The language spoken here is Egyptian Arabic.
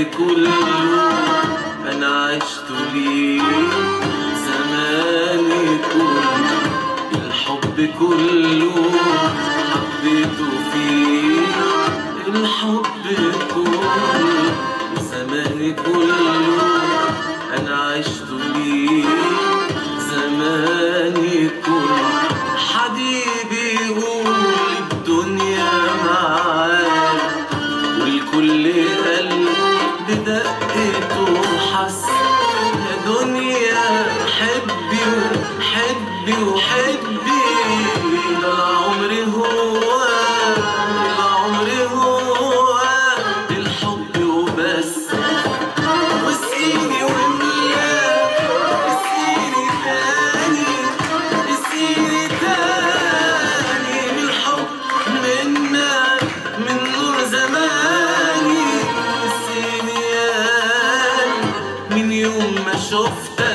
كله انا عشت ليه زماني كله الحب كله حبيته فيه الحب كله زماني كله انا عشت ليه زماني كله حبيبي يقول الدنيا معاك والكل قلب بدقته حس يا دنيا حبي وحبي وحبي ده العمر هو العمر هو الحب وبس واسقيني واملا اسقيني تاني اسقيني تاني من الحب منك من نور زماني اسقيني يا من يوم ما شفتك